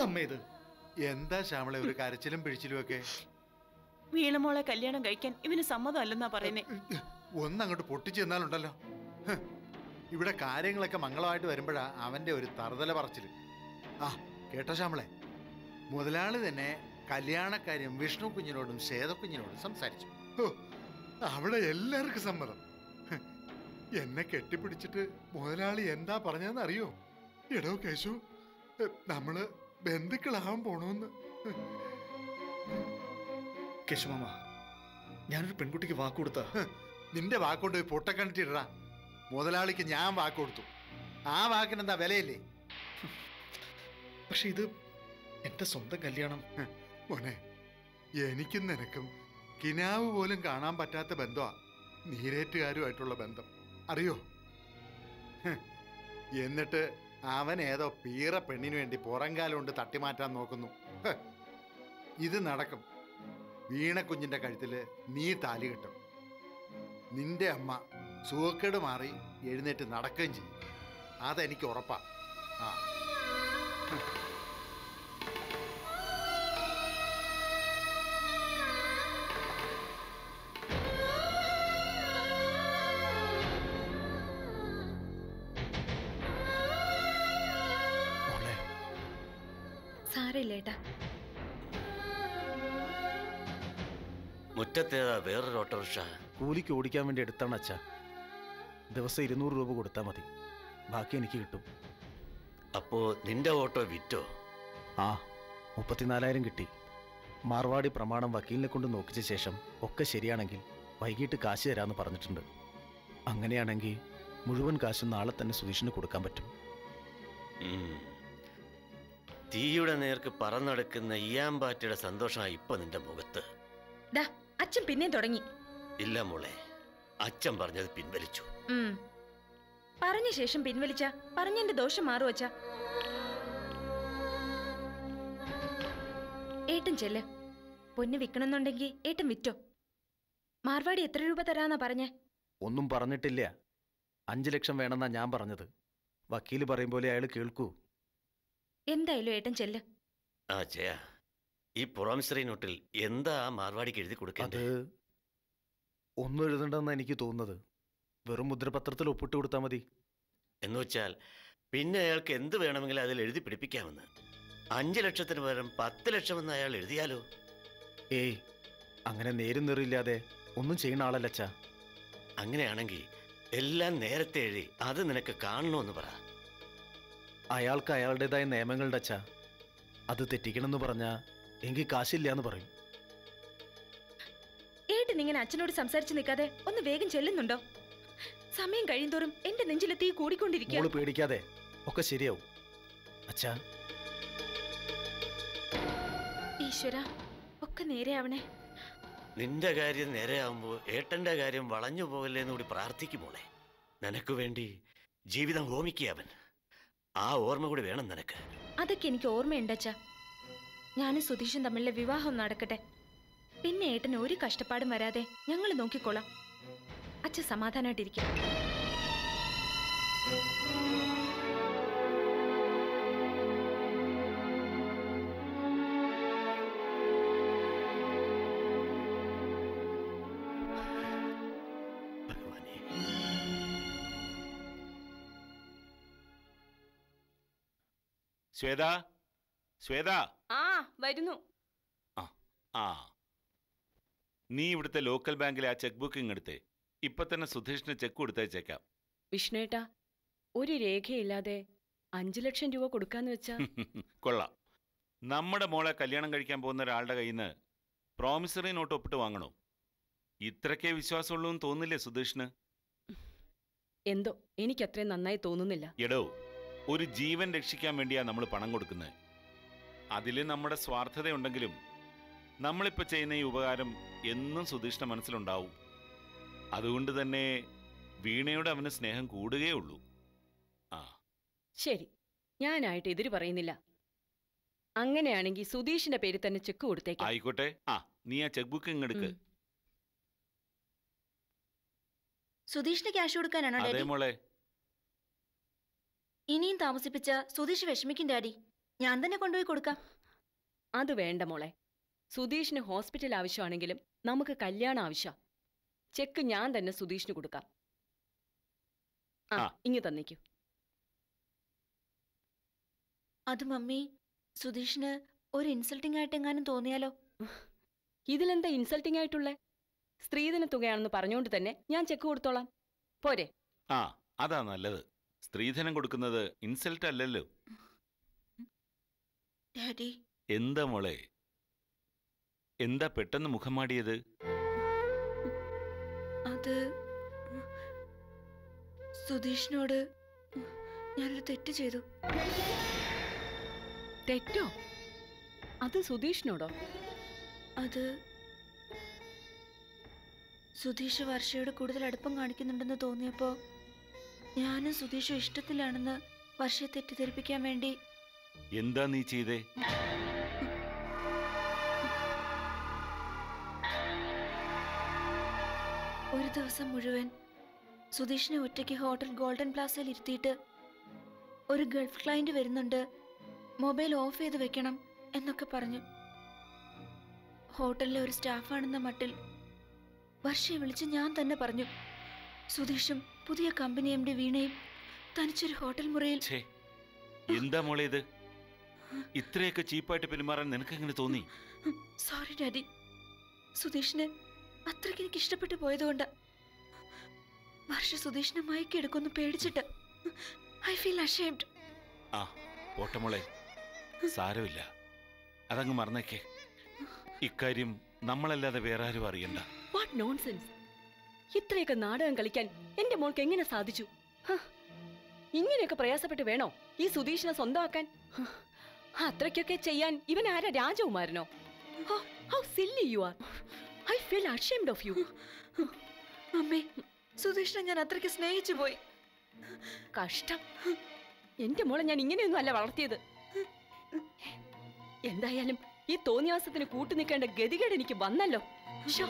എന്തമ്മ ഇത് എന്താ ശ്യാമളെ ഒരു കരച്ചിലും പിഴിച്ചിലും ഒക്കെ വീണമോളെ കല്യാണം കഴിക്കാൻ ഇവന് സമ്മതമല്ലെന്നാ പറയുന്നേ ഒന്നങ്ങോട്ട് പൊട്ടിച്ചു ചെന്നാലുണ്ടല്ലോ ഹ്, ഇവിടെ കാര്യങ്ങളൊക്കെ മംഗളമായിട്ട് വരുമ്പോഴാ അവന്റെ ഒരു തറുതല പറച്ചില് ആ കേട്ടോ ശ്യാമളെ മുതലാളി തന്നെ കല്യാണക്കാര്യം വിഷ്ണു കുഞ്ഞിനോടും സേതക്കുഞ്ഞിനോടും സംസാരിച്ചു ഹോ, അവിടെ എല്ലാവർക്കും സമ്മതം ഹ്, എന്നെ കെട്ടിപ്പിടിച്ചിട്ട് മുതലാളി എന്താ പറഞ്ഞതെന്ന് അറിയോ എടോ കേശു ഹ്, നമ്മള് ബന്ധുക്കളാവാൻ പോണോന്ന് കേശുമാമ ഞാനൊരു പെൺകുട്ടിക്ക് വാക്ക് കൊടുത്ത ഹ്, നിന്റെ വാക്കുകൊണ്ട് പോയി പൊട്ടക്കണിട്ടിടാ മുതലാളിക്ക് ഞാൻ വാക്ക് കൊടുത്തു ആ വാക്കിന് എന്താ വിലയില്ലേ പക്ഷെ ഇത് എന്റെ സ്വന്തം കല്യാണം മോനെ എനിക്കും നിനക്കും കിനാവ് പോലും കാണാൻ പറ്റാത്ത ബന്ധമാ നീരേറ്റുകാരുമായിട്ടുള്ള ബന്ധം അറിയോ ഹ്, എന്നിട്ട് അവൻ ഏതോ പീറ പെണ്ണിനു വേണ്ടി പുറംകാലം കൊണ്ട് തട്ടിമാറ്റാൻ നോക്കുന്നു ഹ്, ഇത് നടക്കും വീണക്കുഞ്ഞിന്റെ കഴുത്തില് നീ താലി കെട്ടും നിന്റെ അമ്മ സുഖക്കേട് മാറി എഴുന്നേറ്റ് നടക്കുകയും ചെയ്യും അതെനിക്ക് ഉറപ്പാ ആ മോളെ സാരമില്ല ഏട്ടാ മുറ്റത്തേതാ വേറൊരു ഓട്ടോറിക്ഷ കൂലിക്ക് ഓടിക്കാൻ വേണ്ടി എടുത്താണ് അച്ഛാ ദിവസം ഇരുന്നൂറ് രൂപ കൊടുത്താൽ മതി ബാക്കി എനിക്ക് കിട്ടും അപ്പോ നിന്റെ ഓട്ടോ വിറ്റോ ആ മുപ്പത്തിനാലായിരം കിട്ടി മാർവാടി പ്രമാണം വക്കീലിനെ കൊണ്ട് നോക്കിച്ച ശേഷം ഒക്കെ ശരിയാണെങ്കിൽ വൈകിട്ട് കാശ് തരാമെന്ന് പറഞ്ഞിട്ടുണ്ട് അങ്ങനെയാണെങ്കിൽ മുഴുവൻ കാശും നാളെ തന്നെ സുധീഷിന് കൊടുക്കാൻ പറ്റും ഉം. തീയുടെ നേർക്ക് പറന്നടക്കുന്ന ഇയാമ്പാറ്റയുടെ സന്തോഷമായി ഇപ്പൊ നിന്റെ മുഖത്ത് ഡാ അച്ഛൻ പിന്നെയും തുടങ്ങി ഇല്ല മോളെ അച്ഛൻ പറഞ്ഞത് പിൻവലിച്ചു ഉം. പറഞ്ഞ ശേഷം പിൻവലിച്ച പറഞ്ഞെന്റെ ദോഷം മാറും അച്ഛാ ഏട്ടൻ ചെല്ല് പൊന്ന് വിൽക്കണമെന്നുണ്ടെങ്കിൽ ഏട്ടൻ വിറ്റോ മാർവാടി എത്ര രൂപ തരാന്നാ പറഞ്ഞേ ഒന്നും പറഞ്ഞിട്ടില്ല അഞ്ച് ലക്ഷം വേണമെന്നാ ഞാൻ പറഞ്ഞത് വക്കീൽ പറയും പോലെ അയാൾ കേൾക്കൂ എന്തായാലും ഏട്ടൻ ചെല്ല് ആ ജയ ഈ പ്രോമിസറി നോട്ടിൽ എന്താ ആ മാർവാടിക്ക് എഴുതി അത് കൊടുക്കേണ്ടത് ഒന്നും എഴുതണ്ടെന്നാണ് എനിക്ക് തോന്നുന്നത് വെറും മുദ്രപത്രത്തിൽ ഒപ്പിട്ട് കൊടുത്താൽ മതി എന്ന് വെച്ചാൽ പിന്നെ അയാൾക്ക് എന്ത് വേണമെങ്കിലും അതിൽ എഴുതി പിടിപ്പിക്കാമെന്ന് അഞ്ച് ലക്ഷത്തിന് പകരം പത്ത് ലക്ഷമെന്ന് അയാൾ എഴുതിയാലോ ഏയ് അങ്ങനെ നേരും നെറിയില്ലാതെ ഒന്നും ചെയ്യുന്ന ആളല്ല അച്ഛാ അങ്ങനെയാണെങ്കിൽ എല്ലാം നേരത്തെ എഴുതി അത് നിനക്ക് കാണണമെന്ന് പറ അയാൾക്ക് അയാളുടേതായ നിയമങ്ങളുടെ അച്ഛാ അത് തെറ്റിക്കണമെന്ന് പറഞ്ഞാ എങ്കിൽ കാശില്ല എന്ന് പറയും ഏട്ടൻ ഇങ്ങനെ അച്ഛനോട് സംസാരിച്ചു നിൽക്കാതെ ഒന്ന് വേഗം ചെല്ലുന്നുണ്ടോ സമയം കഴിയുന്തോറും എന്റെ നെഞ്ചിലെ തീ കൂടിക്കൊണ്ടിരിക്കുക മോള് പേടിക്കാതെ ഒക്കെ ശരിയാവും അച്ഛാ ഈശ്വര ഒക്കെ നേരെയാവണേ നിന്റെ കാര്യം നേരെയാവുമ്പോൾ ഏട്ടന്റെ കാര്യം വളഞ്ഞു പോകല്ലേ എന്ന് കൂടി പ്രാർത്ഥിക്കുമോളെ നിനക്ക് വേണ്ടി ജീവിതം ഹോമിക്കുക അവൻ ആ ഓർമ്മ കൂടി വേണം നിനക്ക് അതൊക്കെ എനിക്ക് ഓർമ്മയുണ്ട് അച്ഛാ ഞാനും സുധീഷും തമ്മിലുള്ള വിവാഹം നടക്കട്ടെ പിന്നെ ഏട്ടന് ഒരു കഷ്ടപ്പാടും വരാതെ ഞങ്ങൾ നോക്കിക്കോളാം അച്ഛ സമാധാനമായിട്ടിരിക്കും ഭഗവാനെ ശ്വേത ശ്വേത ആ വരുന്നു ആ ആ നീ ഇവിടുത്തെ ലോക്കൽ ബാങ്കിലെ ആ ചെക്ക് ബുക്കിംഗ് എടുത്തേ ഇപ്പൊ തന്നെ സുധീഷിന് ചെക്ക് കൊടുത്തയച്ചേക്കാം വിഷ്ണുവേട്ടാ ഒരു രേഖയില്ലാതെ അഞ്ചു ലക്ഷം രൂപ കൊടുക്കാന്ന് വെച്ചാ കൊള്ളാം നമ്മുടെ മോളെ കല്യാണം കഴിക്കാൻ പോകുന്ന ഒരാളുടെ കയ്യിൽ നിന്ന് പ്രോമിസറി നോട്ട് ഒപ്പിട്ട് വാങ്ങണോ ഇത്രയ്ക്കേ വിശ്വാസമുള്ളൂ എന്ന് തോന്നില്ലേ സുധീഷിന് എന്തോ എനിക്കത്രയും നന്നായി തോന്നുന്നില്ല എടോ ഒരു ജീവൻ രക്ഷിക്കാൻ വേണ്ടിയാ നമ്മൾ പണം കൊടുക്കുന്നത് അതിൽ നമ്മുടെ സ്വാർത്ഥതയുണ്ടെങ്കിലും നമ്മളിപ്പോൾ ചെയ്യുന്ന ഈ ഉപകാരം എന്നും സുധീഷിന്റെ മനസ്സിലുണ്ടാവും അതുകൊണ്ട് തന്നെ വീണയോട് അവന് സ്നേഹം കൂടുകയേ ഉള്ളൂ ആ ശരി ഞാനായിട്ട് എതിര് പറയുന്നില്ല അങ്ങനെയാണെങ്കിൽ സുധീഷിന്റെ പേരിൽ തന്നെ ചെക്ക് കൊടുത്തേക്കാം ആയിക്കോട്ടെ ആ നീ ആ ചെക്ക് ബുക്ക് ഇങ്ങെടുക്ക് ഉം. സുധീഷിന് ക്യാഷ് കൊടുക്കാനാണോ അതേ ഡാഡി മോളെ ഇനിയും താമസിപ്പിച്ച സുധീഷ് വിഷമിക്കും ഡാഡി ഞാൻ തന്നെ കൊണ്ടുപോയി കൊടുക്കാം അത് വേണ്ട മോളെ സുധീഷിന് ഹോസ്പിറ്റൽ ആവശ്യമാണെങ്കിലും നമുക്ക് കല്യാണം ആവശ്യം ചെക്ക് ഞാൻ തന്നെ സുധീഷിന് കൊടുക്കാം ആ ആ. ഇങ്ങ് തന്നേക്കൂ അത് മമ്മി സുധീഷിന് ഒരു ഇൻസൾട്ടിംഗ് ആയിട്ട് എങ്ങാനും തോന്നിയാലോ ഇതിലെന്താ ഇൻസൾട്ടിംഗ് ആയിട്ടുള്ളേ സ്ത്രീധന തുകയാണെന്ന് പറഞ്ഞുകൊണ്ട് തന്നെ ഞാൻ ചെക്ക് കൊടുത്തോളാം പോരെ ആ അതാ നല്ലത് സ്ത്രീധനം കൊടുക്കുന്നത് ഇൻസൾട്ട് അല്ലല്ലോ ഡാഡി എന്താ മോളെ എന്താ പെട്ടെന്ന് മുഖം മാടിയത് അത് സുധീഷിനോട് ഞാനൊരു തെറ്റ് ചെയ്തു തെറ്റോ അത് സുധീഷിനോടോ അത് സുധീഷ് വർഷയോട് കൂടുതൽ അടുപ്പം കാണിക്കുന്നുണ്ടെന്ന് തോന്നിയപ്പോ ഞാനും സുധീഷും ഇഷ്ടത്തിലാണെന്ന് വർഷയെ തെറ്റിദ്ധരിപ്പിക്കാൻ വേണ്ടി എന്താ നീ ചെയ്തേ ഒരു ദിവസം മുഴുവൻ സുധീഷിനെ ഒറ്റയ്ക്ക് ഹോട്ടൽ ഗോൾഡൻ പ്ലാസയിൽ ഇരുത്തിയിട്ട് ഒരു ഗൾഫ് ക്ലയന്റ് വരുന്നുണ്ട് മൊബൈൽ ഓഫ് ചെയ്ത് വെക്കണം എന്നൊക്കെ പറഞ്ഞു ഹോട്ടലിലെ ഒരു സ്റ്റാഫാണെന്ന മട്ടിൽ വർഷയെ വിളിച്ച് ഞാൻ തന്നെ പറഞ്ഞു സുധീഷും പുതിയ കമ്പനി എം ഡി വീണയും തനിച്ചൊരു ഹോട്ടൽ മുറിയിൽ ഛേ എന്താ മോളെ ഇത് ഇത്രയൊക്കെ ചീപ്പായിട്ട് പെരുമാറാൻ നിനക്കെങ്ങനെ തോന്നി സോറി ഡാഡി സുധീഷിന് അത്രയ്ക്ക് എനിക്ക് ഇഷ്ടപ്പെട്ടു പോയതുകൊണ്ട് വർഷ സുധീഷിനെ മയക്കിയെടുക്കൊന്ന് പേടിച്ചിട്ട് ഐ ഫീൽ അഷേംഡ് ആ ഓട്ടമോളെ സാരമില്ല അതങ്ങ് മറന്നേക്കേ ഇക്കാര്യം നമ്മളല്ലാതെ വേറെ ആരും അറിയണ്ട വാട്ട് നോൺസെൻസ് ഇത്രയൊക്കെ നാടകം കളിക്കാൻ എന്റെ മോൾക്ക് എങ്ങനെ സാധിച്ചു ഹ, ഇങ്ങനെയൊക്കെ പ്രയാസപ്പെട്ട് വേണോ ഈ സുധീഷിനെ സ്വന്തമാക്കാൻ ഹ, അത്രയ്ക്കൊക്കെ ചെയ്യാൻ ഇവൻ ആരാ രാജകുമാരനോ how silly you are I feel ashamed of you അമ്മേ സുധീഷിനെ ഞാൻ അത്രയ്ക്ക് സ്നേഹിച്ചു പോയി കഷ്ടം എന്റെ മോളെ ഞാൻ ഇങ്ങനെയൊന്നും അല്ല വളർത്തിയത് എന്തായാലും ഈ തോന്നിയാസത്തിന് കൂട്ടു നിൽക്കേണ്ട ഗതികേട് എനിക്ക് വന്നല്ലോ ശ്ശോ.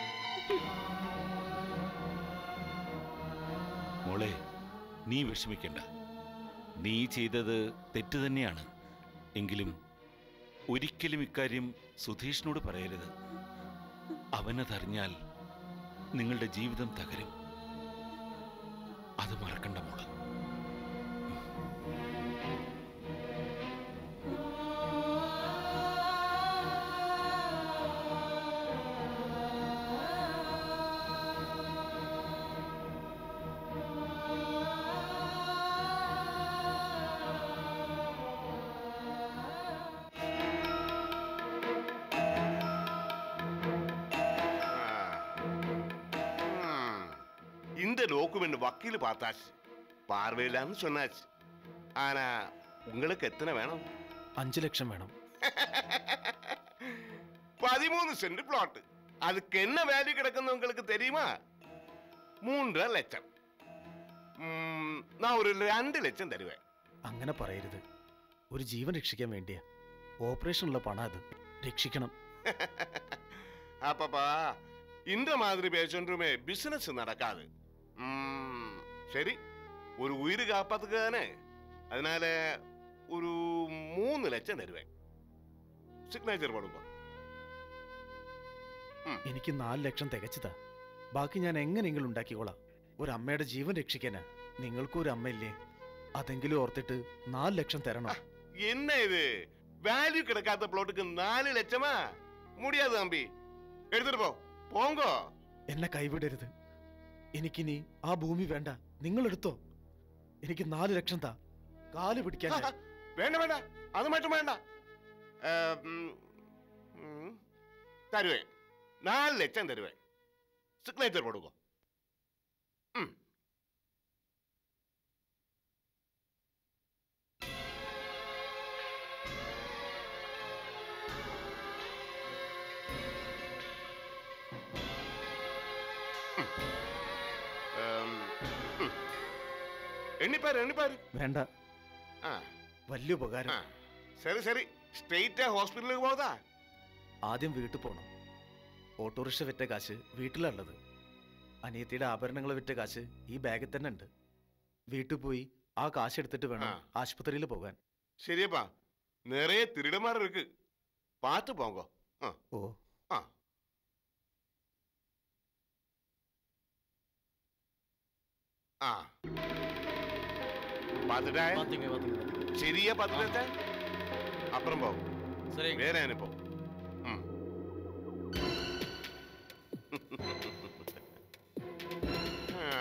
മോളെ നീ വിഷമിക്കണ്ട നീ ചെയ്തത് തെറ്റ് തന്നെയാണ് എങ്കിലും ഒരിക്കലും ഇക്കാര്യം സുധീഷിനോട് പറയരുത് അവനതറിഞ്ഞാൽ നിങ്ങളുടെ ജീവിതം തകരും അത് മറക്കണ്ട മോള് ம். இந்த டாக்குமெண்ட் வக்கீல் பார்த்தாச்சு பார்வையிலான்னு சொன்னாச்சு ஆனா உங்களுக்கு எத்தனை வேணும் അഞ്ച് ലക്ഷം വേണം பதிமூணு சென்ட் பிளாட் அதுக்கு என்ன வேல்யூ கிடக்குன்னு உங்களுக்கு தெரியுமா மூன்றரை லட்சம் ம், நான் ஒரு ரெண்டு லட்சம் தருவேன் അങ്ങനെ പറയരുത് ഒരു ജീവൻ രക്ഷിക്കാൻ വേണ്ടിയാ ഓപ്പറേഷനുള്ള പണം അത് രക്ഷിക്കണം அப்பப்பா இந்த மாதிரி பேசொன்றுமே பிசினஸ் நடக்காது ம், சரி ஒரு உயிர் காப்பாத்துக்கு தானே அதனால ஒரு மூணு லட்சம் தருவேன் സിഗ്നേച്ചർ കൊടുക്കും എനിക്ക് നാല് ലക്ഷം തികച്ചതാ ബാക്കി ഞാൻ എങ്ങനെയെങ്കിലും ഉണ്ടാക്കിക്കോളാം ഒരു അമ്മയുടെ ജീവൻ രക്ഷിക്കാനാ നിങ്ങൾക്കും ഒരു അമ്മയില്ലേ അതെങ്കിലും ഓർത്തിട്ട് നാല് ലക്ഷം തരണം என்ன இது வேல்யூ கிடைக்காத பிளாட்டுக்கு நாலு லட்சமா முடியாது தம்பி எடுத்துட்டு போ போங்கோ എന്നെ കൈവിടരുത് എനിക്കിനി ആ ഭൂമി വേണ്ട നിങ്ങൾ എടുത്തോ എനിക്ക് നാല് ലക്ഷം താ കാല് പിടിക്കാൻ ഞാൻ. வேண்டாம் வேண்டாம் அது மட்டும் வேண்டாம் அஹ், ம், ம், தருவேன் நாலு லட்சம் தருவேன் சிக்னேச்சர் கொடுக்கும் ம் ம். ம். எண்ணிப்பாரு எண்ணிப்பாரு വേണ്ട ஆ വലിയ ഉപകാരം ആ. ശരി ശരി സ്ട്രെയിറ്റ് ഹോസ്പിറ്റലിലേക്ക് പോകാ ആദ്യം വീട്ടിൽ പോണം ഓട്ടോറിക്ഷ വിറ്റ കാശ് വീട്ടിലുള്ളത് അനിയത്തിയുടെ ആഭരണങ്ങൾ വിറ്റ കാശ് ഈ ബാഗിൽ തന്നെ ഉണ്ട് വീട്ടിൽ പോയി ആ കാശ് എടുത്തിട്ട് വേണം ആ. ആശുപത്രിയിൽ പോകാൻ ശരിയപ്പാ நிறைய திருடமார் இருக்கு பார்த்து போங்க ஆ ഓ ஆ ஆ பார்த்துட்டா பாத்துங்க பாத்துங்க சரியா பார்த்துட்டா அப்புறம் போ சரி வேற அனுப்போம் ம் ஆ.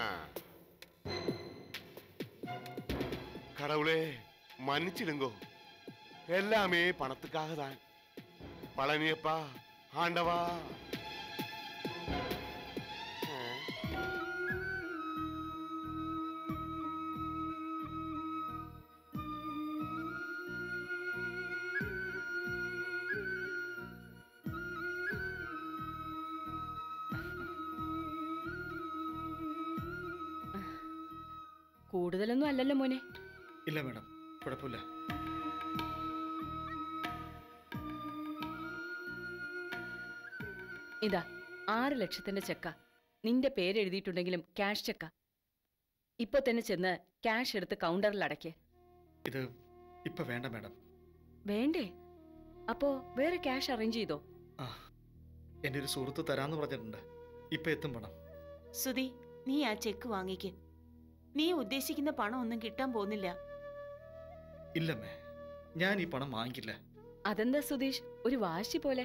கடவுளே மன்னிச்சிடுங்கோ எல்லாமே பணத்துக்காக தான் பழனியப்பா ஆண்டவா ஆ. കൂടുതലൊന്നും അല്ലല്ലോ മോനെ ഇല്ല മാഡം കുഴപ്പമില്ല ഇതാ ആറ് ലക്ഷത്തിന്റെ ചെക്ക നിന്റെ പേരെഴുതിയിട്ടുണ്ടെങ്കിലും ക്യാഷ് ചെക്ക ഇപ്പൊ തന്നെ ചെന്ന് ക്യാഷ് എടുത്ത് കൗണ്ടറിൽ അടയ്ക്ക് ഇത് ഇപ്പൊ വേണ്ട മാഡം വേണ്ടേ അപ്പോ വേറെ ക്യാഷ് അറേഞ്ച് ചെയ്തോ ആ എൻ്റെ ഒരു സുഹൃത്ത് തരാന്ന് പറഞ്ഞിട്ടുണ്ട് ഇപ്പൊ എത്തും പണം സുധി നീ ആ ചെക്ക് വാങ്ങിക്ക് നീ ഉദ്ദേശിക്കുന്ന പണം ഒന്നും കിട്ടാൻ പോകുന്നില്ല ഇല്ലമ്മേ ഞാൻ ഈ പണം വാങ്ങിക്കില്ല അതെന്താ സുധീഷ് ഒരു വാശി പോലെ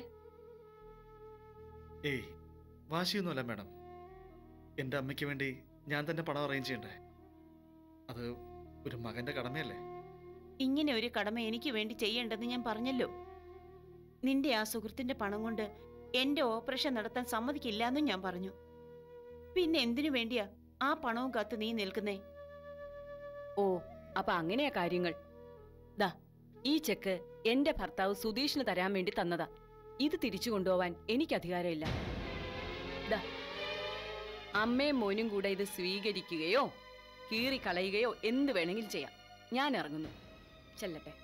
ഏയ് വാശിയൊന്നുമല്ല മാഡം എൻ്റെ അമ്മയ്ക്ക് വേണ്ടി ഞാൻ തന്നെ പണം അറേഞ്ച് ചെയ്യണ്ടേ അത് ഒരു മകന്റെ കടമയല്ലേ ഇങ്ങനെ ഒരു കടമ എനിക്ക് വേണ്ടി ചെയ്യേണ്ടെന്ന് ഞാൻ പറഞ്ഞല്ലോ നിന്റെ ആ സുഹൃത്തിന്റെ പണം കൊണ്ട് എന്റെ ഓപ്പറേഷൻ നടത്താൻ സമ്മതിക്കില്ല എന്നും ഞാൻ പറഞ്ഞു പിന്നെ എന്തിനു വേണ്ടിയാ ആ പണവും കാത്ത് നീ നിൽക്കുന്നേ ഓ അപ്പൊ അങ്ങനെയാ കാര്യങ്ങൾ ദാ ഈ ചെക്ക് എന്റെ ഭർത്താവ് സുധീഷിന് തരാൻ വേണ്ടി തന്നതാ ഇത് തിരിച്ചു കൊണ്ടുപോവാൻ എനിക്ക് അധികാരമില്ല ദാ അമ്മയും മോനും കൂടെ ഇത് സ്വീകരിക്കുകയോ കീറിക്കളയുകയോ എന്ത് വേണമെങ്കിലും ചെയ്യാം ഞാൻ ഇറങ്ങുന്നു ചെല്ലട്ടെ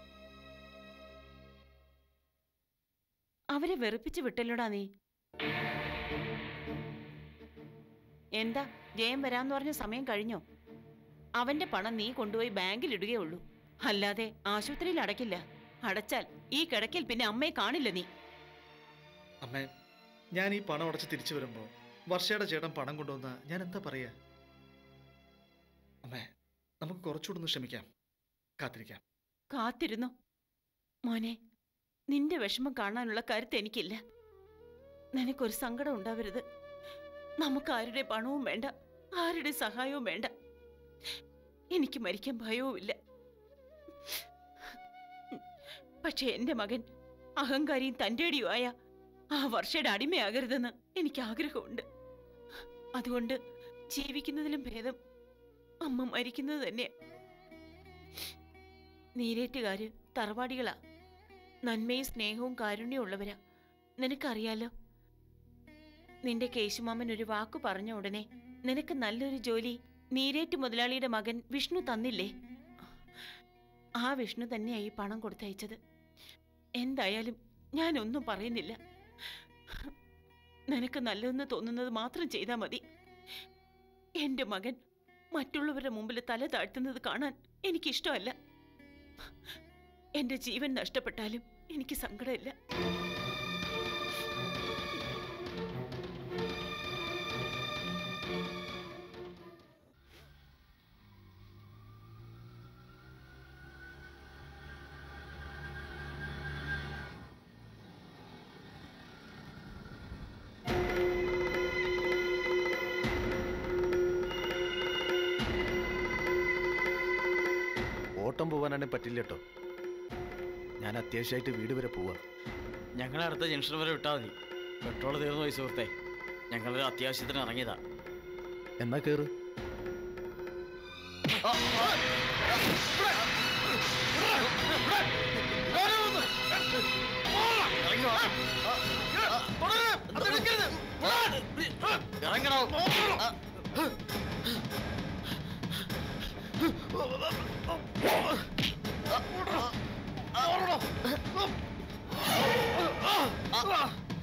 അവരെ വെറുപ്പിച്ച് വിട്ടല്ലോടാ നീ എന്താ ജയം വരാന്ന് പറഞ്ഞ സമയം കഴിഞ്ഞോ അവന്റെ പണം നീ കൊണ്ടുപോയി ബാങ്കിൽ ഇടുകയുള്ളൂ അല്ലാതെ ആശുപത്രിയിൽ അടയ്ക്കില്ല അടച്ചാൽ ഈ കിടക്കിൽ പിന്നെ അമ്മയെ കാണില്ല നീ അമ്മേ ഞാൻ ഈ പണം അടച്ച് തിരിച്ചു വരുമ്പോൾ വർഷയുടെ ചേട്ടൻ പണം കൊണ്ടുവന്ന ഞാൻ എന്താ പറയാ അമ്മേ നമുക്ക് കുറച്ചുകൂടെ ഒന്ന് ക്ഷമിക്കാം കാത്തിരിക്കാം കാത്തിരുന്നു മോനെ നിന്റെ വിഷമം കാണാനുള്ള കരുത്ത് എനിക്കില്ല നിനക്കൊരു സങ്കടം ഉണ്ടാവരുത് നമുക്ക് ആരുടെ പണവും വേണ്ട ആരുടെ സഹായവും വേണ്ട എനിക്ക് മരിക്കാൻ ഭയവുമില്ല പക്ഷെ എന്റെ മകൻ അഹങ്കാരിയും തൻ്റെടിയുമായ ആ വർഷയുടെ അടിമയാകരുതെന്ന് എനിക്ക് ആഗ്രഹമുണ്ട് അതുകൊണ്ട് ജീവിക്കുന്നതിലും ഭേദം അമ്മ മരിക്കുന്നത് തന്നെ നീരേറ്റുകാര് തറവാടികളാ നന്മയും സ്നേഹവും കാരുണ്യവും ഉള്ളവരാ നിനക്കറിയാലോ നിന്റെ കേശുമാമൻ ഒരു വാക്കു പറഞ്ഞ ഉടനെ നിനക്ക് നല്ലൊരു ജോലി നീരേറ്റ് മുതലാളിയുടെ മകൻ വിഷ്ണു തന്നില്ലേ ആ വിഷ്ണു തന്നെയാ ഈ പണം കൊടുത്തയച്ചത് എന്തായാലും ഞാനൊന്നും പറയുന്നില്ല നിനക്ക് നല്ലതെന്ന് തോന്നുന്നത് മാത്രം ചെയ്താൽ മതി എന്റെ മകൻ മറ്റുള്ളവരുടെ മുമ്പിൽ തല താഴ്ത്തുന്നത് കാണാൻ എനിക്കിഷ്ടമല്ല എന്റെ ജീവൻ നഷ്ടപ്പെട്ടാലും എനിക്ക് സങ്കടമില്ല ഓട്ടം പോകാനാണെങ്കിൽ പറ്റില്ല കേട്ടോ ഞാൻ അത്യാവശ്യമായിട്ട് വീട് വരെ പോവാ ഞങ്ങളെ അടുത്ത ജംഗ്ഷൻ വരെ വിട്ടാൽ മതി പെട്രോൾ തീർന്നു പോയി സുഹൃത്തെ ഞങ്ങളൊരു അത്യാവശ്യത്തിന് ഇറങ്ങിയതാ എന്നാ കേറ് ഇറങ്ങണോ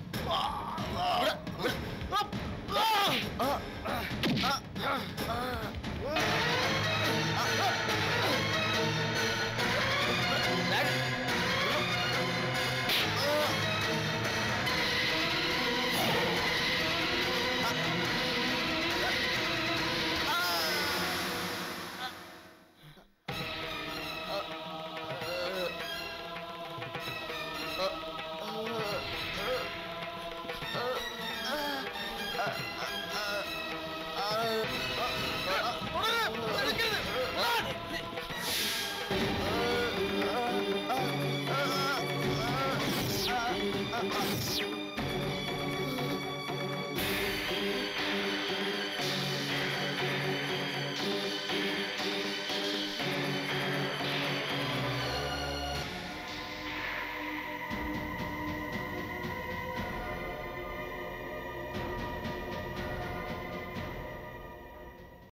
ആ